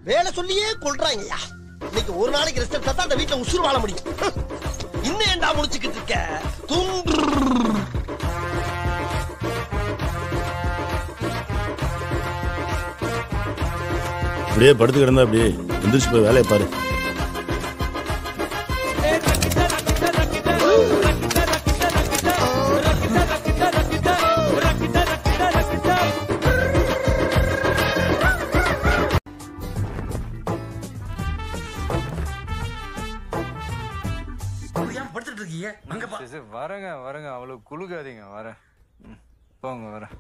வேலை சொல்லியே கொள்றாங்கய்யா இன்னைக்கு ஒரு நாளைக்கு ரெஸ்ட் எடுத்தா தான் அந்த வீட்டுல உசுறு வாழ முடியும் இன்னும் ஏன்டா முடிச்சுக்கிட்டு இருக்க தூங்கு அப்படியே படுத்து கிடந்தா அப்படியே எந்திரிச்சு போய் வேலையை பாரு ஏன் படுத்துட்டு இருக்கீங்க அங்க பா சரி, சரி, வரேங்க வரேங்க அவ்வளோ குளுக்காதீங்க வரேன் ம், போங்க வரேன்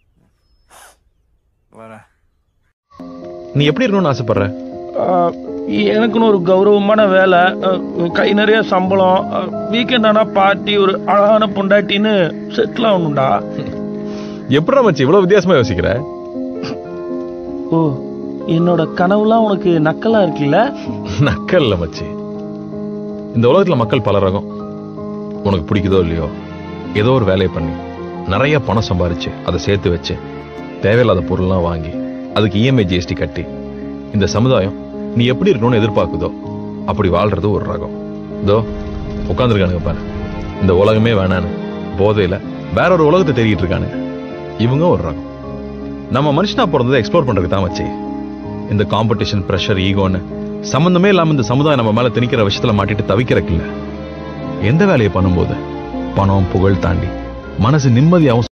வரேன் நீ எப்படி இருக்கணும்னு ஆசைப்படுற ஆஹ் எனக்குன்னு ஒரு கௌரவமான வேலை ஆஹ் கை நிறைய சம்பளம் வீக்கெண்ட் ஆனா பார்ட்டி ஒரு அழகான பொண்டாட்டின்னு செட்டில் ஆகணும்டா எப்படிடா மச்சி இவ்வளவு வித்தியாசமா யோசிக்கிற ஓ என்னோட கனவுலாம் உனக்கு நக்கலா இருக்குல்ல நக்கல்ல மச்சி இந்த உலகத்துல மக்கள் பல ரகம் உனக்கு பிடிக்குதோ இல்லையோ ஏதோ ஒரு வேலையை பண்ணி நிறைய பணம் சம்பாரிச்சு அதை சேர்த்து வச்சு தேவையில்லாத பொருள்லாம் வாங்கி அதுக்கு இஎம்ஐ ஜிஎஸ்டி கட்டி இந்த சமுதாயம் நீ எப்படி இருக்கணும்னு எதிர்பார்க்குதோ அப்படி வாழ்றது ஒரு ரகம் இதோ உட்காந்துருக்கானுங்க பாரு இந்த உலகமே வேணான்னு போதையில வேற ஒரு உலகத்தை தேடிட்டு இருக்கானுங்க இவங்க ஒரு ரகம் நம்ம மனுஷனா பிறந்ததை எக்ஸ்ப்ளோர் பண்றதுக்கு தான் வச்சு இந்த காம்படிஷன் ப்ரெஷர் ஈகோன்னு சம்பந்தமே இல்லாம இந்த சமுதாயம் நம்ம மேல திணிக்கிற விஷயத்துல மாட்டிட்டு தவிக்கிறதுக்கு இல்ல எந்த வேலையை பண்ணும்போது பணம் புகழ் தாண்டி மனசு நிம்மதியாகவும்